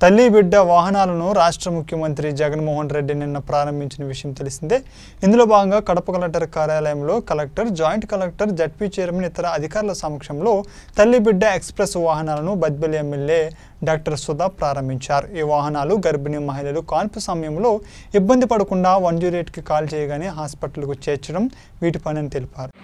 తల్లి బిడ్డ వాహనాలను రాష్ట్ర ముఖ్యమంత్రి జగన్మోహన్ రెడ్డి నిన్న ప్రారంభించిన విషయం తెలిసిందే ఇందులో భాగంగా కడప కలెక్టర్ కార్యాలయంలో collector joint collector ZP chairman ఇతర అధికారుల సమక్షంలో తల్లి బిడ్డ ఎక్స్ప్రెస్ వాహనాలను బద్బెలి ఎమ్మెల్యే డాక్టర్ సుధా ప్రారంభించారు ఈ వాహనాలు గర్భిణీ మహిళలు కాన్పు సమయంలో ఇబ్బంది పడకుండా వన్ జీరో ఎయిట్కి కాల్ చేయగానే హాస్పిటల్కు చేర్చడం వీటి పని అని తెలిపారు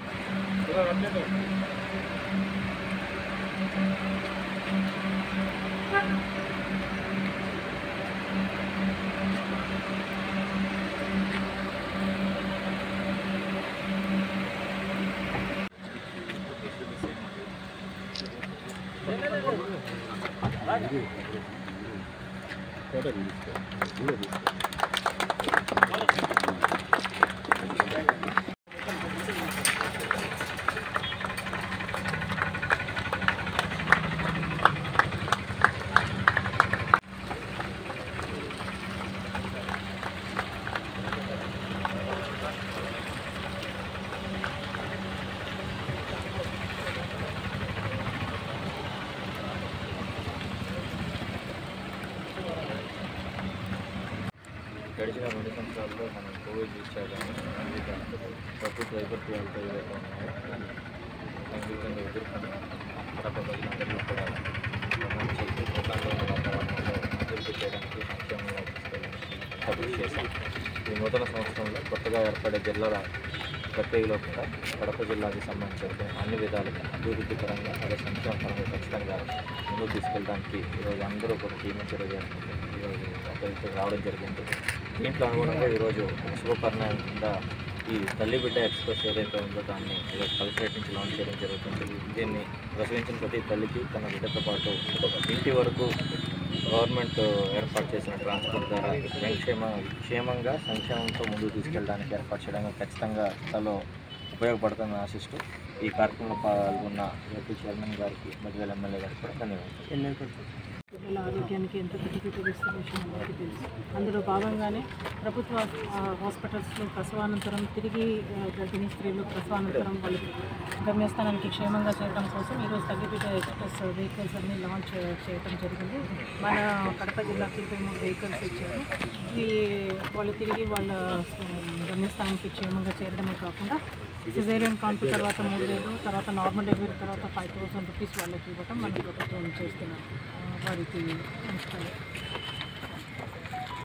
గడిచిన రెండు సంవత్సరాల్లో మనం కోవిడ్ రీత్యా కానీ అన్ని దాంట్లో ప్రభుత్వ వైపరీత్యాలతో ఏదైతే ఉన్నాయో దాన్ని సంగీతంగా ఎదుర్కొని కడప ప్రజలందరిలో కూడా ఒక మంచి ప్రశాంతమైన వాతావరణంలో అభివృద్ధి చేయడానికి సంక్షేమంలో అభివృద్ధి చేశాం ఈ నూతన సంవత్సరంలో కొత్తగా ఏర్పడే జిల్లాల ప్రత్యేకలో కూడా కడప జిల్లాకి సంబంధించిన అన్ని విధాలుగా అభివృద్ధి పరంగా అదే సంక్షేమ పరంగా ఖచ్చితంగా ముందుకు తీసుకెళ్ళడానికి ఈరోజు అందరూ కూడా జీవించడం ఈరోజు అక్కడికి రావడం జరిగింది దీంట్లో అనుగుణంగా ఈరోజు శుభపరిణామం కింద ఈ తల్లి బిడ్డ ఎక్స్ప్రెస్ ఏదైతే ఉందో దాన్ని ఈరోజు కలెక్టరేట్ నుంచి లాంచ్ చేయడం జరుగుతుంది దీన్ని ప్రసవించిన ప్రతి తల్లికి తన బిడ్డతో పాటు ఇంటి వరకు గవర్నమెంట్ ఏర్పాటు చేసిన ట్రాన్స్పోర్ట్ ద్వారా సంక్షేమ క్షేమంగా సంక్షేమంతో ముందుకు తీసుకెళ్ళడానికి ఏర్పాటు చేయడానికి ఖచ్చితంగా చాలా ఉపయోగపడుతుందని ఆశిస్తూ ఈ కార్యక్రమంలో పాల్గొన్న ఏపీ చైర్మన్ గారికి మధ్యవేల ఎమ్మెల్యే గారికి కూడా ధన్యవాదాలు పిల్లల ఆరోగ్యానికి ఎంత ప్రతికూల విషయం అందరికీ తెలుసు అందులో భాగంగానే ప్రభుత్వ ఆ, హాస్పిటల్స్లో ప్రసవానంతరం తిరిగి ఆ, గర్భిణీ స్త్రీలు ప్రసవానంతరం వాళ్ళు గమ్యస్థానానికి క్షేమంగా చేయడం కోసం ఈరోజు తగ్గిపీట ఎక్స్ప్రెస్ వెహికల్స్ అన్ని లాంచ్ చేయడం జరిగింది మన కడప జిల్లాకి ఇరవై మూడు వెహికల్స్ ఇచ్చారు ఈ వాళ్ళు తిరిగి వాళ్ళ ఆ, గమ్యస్థానానికి క్షేమంగా చేరడమే కాకుండా సిజేరియన్ కాన్పు తర్వాత మూడు వేలు తర్వాత నార్మల్ డెలివరీ తర్వాత ఫైవ్ థౌసండ్ రూపీస్ వాళ్ళకి ఇవ్వడం మన ప్రభుత్వం చేస్తున్నాం ఆ, వారికి నమస్కారం